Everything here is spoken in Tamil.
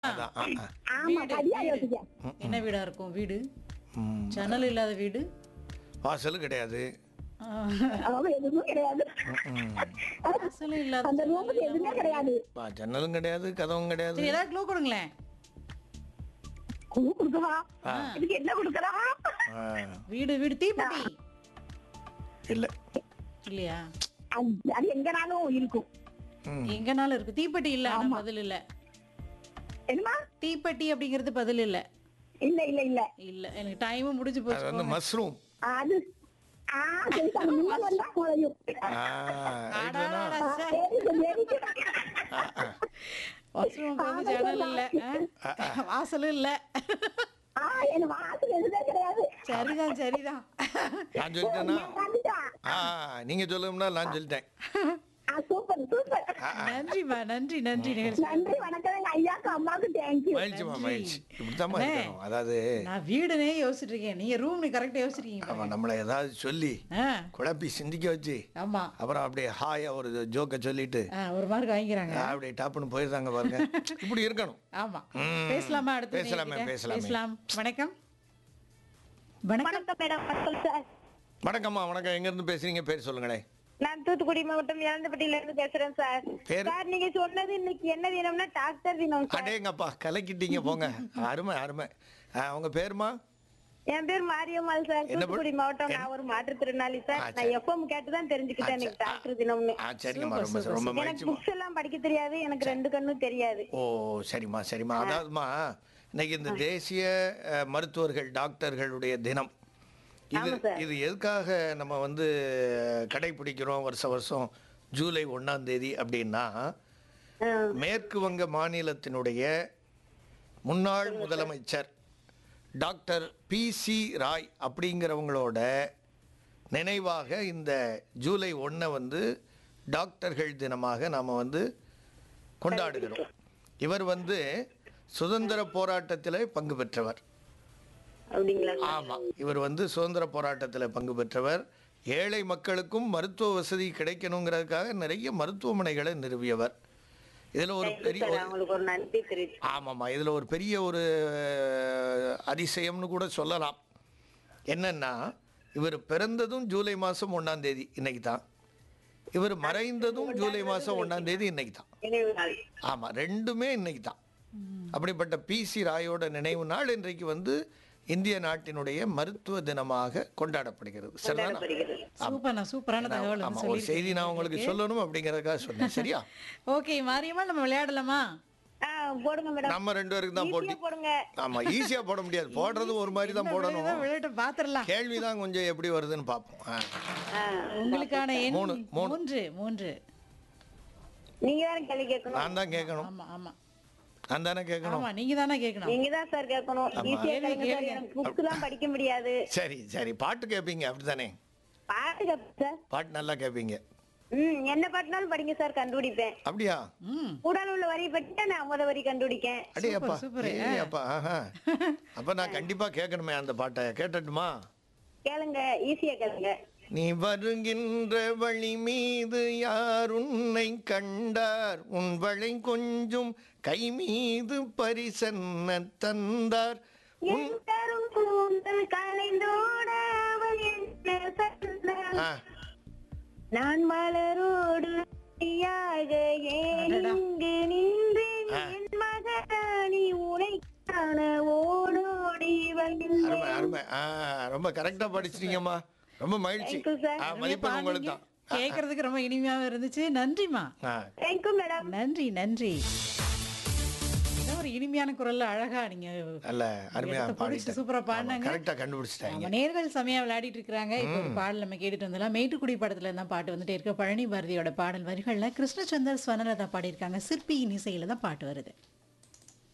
அதான் ஆ, ஆ. ஆமா வீடு, சரியா வீடு. யோசிக்க என்ன வீடா இருக்கும் வீடு ம். ஜன்னல் இல்லாத வீடு வாசல் கிடையாது ஆ, அவங்க எதுவுமே கிடையாது ம். வாசலும் இல்லாத அந்த ஜன்னல் ரூமுக்கு எதுவுமே இல்லாத கிடையாது பா, ஜன்னலும் கிடையாது கதவும் கிடையாது சரி ஏதாவது க்ளூ கொடுங்களேன் குழு கொடுக்கவா ஆ. இதுக்கு என்ன கொடுக்கறா ஆ, வீடு வீடு தீப்பெட்டி இல்ல அது இல்லையா அது எங்கனாலும் இருக்கும் ம். எங்கனாலும் இருக்கு தீப்பெட்டி இல்ல ஆனா பதில் இல்ல என்னமா தீப்பெட்டி அப்படிங்கிறது பதில் இல்ல இல்ல இல்ல இல்ல இல்ல எனக்கு டைமும் முடிஞ்சு அது போச்சு வந்து மஷ்ரூம் அது ஆ சரி சார் முன்னாடி வந்தா குழையும் அடாடாடா, ஆ, சே. சரி, சரி. வாஷ்ரூம் போகுது ஜன்னல் இல்ல ஆ? வாசலும் இல்ல ஆ என் வாசல் எதுவுமே கிடையாது சரிதான் சரிதான் நான் சொல்லிட்டேனா வந்துட்டா. ஆ நீங்க சொல்லணும்னா நான் சொல்லிட்டேன் ஆ சூப்பர் சூப்பர் நன்றிமா நன்றி நன்றி நிகழ்ச்சி நன்றி வணக்கம் எங்க ஐயாக்கு அம்மாவுக்கு தேங்க்யூ மகிழ்ச்சிமா மகிழ்ச்சி இப்படித்தாம்மா அண்ணே. இருக்கணும் அதாவது நான் வீடுனே யோசிச்சுட்டு இருக்கேன் நீங்க ரூம் கரெக்டா யோசிச்சிருக்கீங்க பாருங்க. அவன் நம்மளை ஏதாவது சொல்லி ஆ, குழப்பி சிந்திக்க வச்சு ஆமா அப்புறம் அப்படியே ஹாயா ஒரு ஜோக்கை சொல்லிட்டு ஆ, ஒரு மார்க் வாங்கிக்கிறாங்க அப்படியே டாப்புன்னு போயிருந்தாங்க பாருங்க இப்படி இருக்கணும் ஆமா ம். பேசலாமா அடுத்து பேசலாமே, நேயர்கிட்ட? பேசலாமே. பேசலாம் வணக்கம் வணக்கம் வணக்கம் மேடம் வணக்கம் சார் வணக்கம்மா வணக்கம் எங்க இருந்து பேசுறீங்க பேர் சொல்லுங்களேன் நான் தூத்துக்குடி மாவட்டம் இளந்தப்பட்டியில இருந்து பேசுறேன் சார் பேரு? சார் நீங்க சொன்னது இன்னைக்கு என்ன தினம்னா டாக்டர் தினம் சார் அடேங்கப்பா கலக்கிட்டீங்க போங்க அருமை அருமை ஆ, உங்க பேருமா என் பேர் மாரியம்மாள் சார் என்ன தூத்துக்குடி பண்- மாவட்டம் நான் ஒரு மாற்றுத்திறனாளி சார் ஆ, நான் சரி. எஃப்எம் கேட்டு தான் தெரிஞ்சுக்கிட்டேன் ஆ, இன்னைக்கு சரி. டாக்டர் தினம்னு ஆ சரிங்கம்மா சூப்பர், ரொம்ப சூப்பர், ரொம்ப எனக்கு மகிழ்ச்சிமா புக்ஸ் எல்லாம் படிக்க தெரியாது எனக்கு ரெண்டு கண்ணும் தெரியாது ஓ சரிம்மா சரிம்மா அதாவதுமா இன்னைக்கு இந்த தேசிய அஹ், மருத்துவர்கள் டாக்டர்களுடைய தினம் இது ஆமா சார். இது எதுக்காக நம்ம வந்து கடைபிடிக்கிறோம் வருஷ வருஷம் ஜூலை ஒண்ணாம் தேதி அப்படின்னா ஆ, மேற்கு வங்க மாநிலத்தினுடைய முன்னாள் முதலமைச்சர் டாக்டர் பி சி ராய் அப்படிங்கிறவங்களோட நினைவாக இந்த ஜூலை ஒன்றை வந்து டாக்டர்கள் தினமாக நாம் வந்து கொண்டாடுகிறோம் இவர் வந்து சுதந்திர போராட்டத்தில் பங்கு பெற்றவர் அப்படிங்களா சார்? ஆமாம் இவர் வந்து சுதந்திர போராட்டத்தில் பங்கு பெற்றவர் ஏழை மக்களுக்கும் மருத்துவ வசதி கிடைக்கணுங்கிறதுக்காக நிறைய மருத்துவமனைகளை நிறுவியவர் இதில் ஒரு பெரிய சார் ஒரு அவங்களுக்கு ஒரு நன்றி தெரிவிச்சு ஆமாம்மா இதில் ஒரு பெரிய ஒரு அஹ், அதிசயம்னு கூட சொல்லலாம் என்னன்னா இவர் பிறந்ததும் ஜூலை மாதம் ஒன்றாம் தேதி இன்னைக்கு தான் இவர் மறைந்ததும் ஜூலை மாதம் ஒன்றாம் தேதி இன்னைக்கு தான் நினைவு நாள் ஆமாம் ரெண்டுமே இன்னைக்கு தான் அப்படிப்பட்ட பிசி ராயோட நினைவு நாள் இன்றைக்கு வந்து இந்திய நாட்டினுடைய மருத்துவ தினமாக கொண்டாடப்படுகிறது சரிதானா கொண்டாடப்படுகிறது. சூப்பர்ண்ணா சூப்பரான தகவல் ஆமா வந்து ஒரு செய்தி நான் உங்களுக்கு சொல்லணும் அப்படிங்கறதுக்காக சொன்னேன் சரியா ஓகே மாரியம்மா நம்ம விளையாடலாமா ஆ, போடுங்க மேடம் நம்ம ரெண்டு பேருக்கு தான் போட்டி ஈஸியா போடுங்க ஆமா ஈஸியா போட முடியாது போடுறது ஒரு மாதிரி தான் போடணும் விளையாட்டு பாத்திரலாம் கேள்விதான் கொஞ்சம் எப்படி வருதுன்னு பார்ப்போம் ஆ. ஆ, உங்களுக்கான எண் மூணு, மூணு. மூன்று மூன்று நீங்க தானே கேள்வி கேட்கணும் நான் தான் கேட்கணும் ஆமா ஆமா நான் தானே கேட்கணும் ஆமா நீங்க தானே கேட்கணும் நீங்க தான் சார் கேட்கணும் ஈஸியா கேளுங்க, கேளுங்க சார் கேளுங்க. எனக்கு புக்ஸ் எல்லாம் படிக்க முடியாது சரி சரி பாட்டு கேட்பீங்க அப்படித்தானே பாட்டு கேட்பேன் சார் பாட்டு நல்லா கேட்பீங்க ம் என்ன பாட்டுனாலும் படிங்க சார் கண்டுபிடிப்பேன் அப்படியா ம் உடல் உள்ள வரி பட்டு நான் முத வரி கண்டுபிடிக்கேன் அடே அப்பா சூப்பர். ஏய் அப்பா ஆஹா அப்ப நான் கண்டிப்பா கேட்கணுமே அந்த பாட்டை கேட்டட்டுமா கேளுங்க ஈஸியா கேளுங்க நீ வருகின்ற வழி மீது யார் உன்னை கண்டார் உன் வளை கொஞ்சம் கை மீது பரிசன்ன தந்தார் உன் என் தரும் கூந்தல் கலைந்தோட அவள் என்ன சொன்னாள்? ஆ, நான் மலரோடு நீயாக ஏன் இங்கு நின்றேன் என் மகராணி உனை காண ஓடோடி வந்தேன் அருமை அருமை ஆ ரொம்ப கரெக்டா படிச்சிட்டீங்கம்மா ரொம்ப மகிழ்ச்சி Thank you, sir. ஆ, மதிப்பெண் உங்களுக்கு தான் கேட்கறதுக்கு ரொம்ப இனிமையாவும் இருந்துச்சு நன்றிமா ஆ, தேங்க்யூ மேடம் நன்றி நன்றி ஏதோ ஒரு இனிமையான குரல்ல அழகா நீங்க நல்ல அருமையா எடுத்து பிடிச்சு சூப்பரா பாடினாங்க கரெக்டா கண்டுபிடிச்சிட்டாங்க நம்ம நேர்கள் செமையா விளையாடிட்டு இருக்காங்க இப்போ ஒரு பாடல் நம்ம கேட்டுட்டு வந்தலாம் மேட்டுக்குடி படத்துல இருந்தா பாட்டு வந்துட்டே இருக்க பழனி பாரதியோட பாடல் வரிகள்ல கிருஷ்ணச்சந்தர் ஸ்வனலதா பாடியிருக்காங்க சிற்பியின் இசையில தான் பாட்டு வருது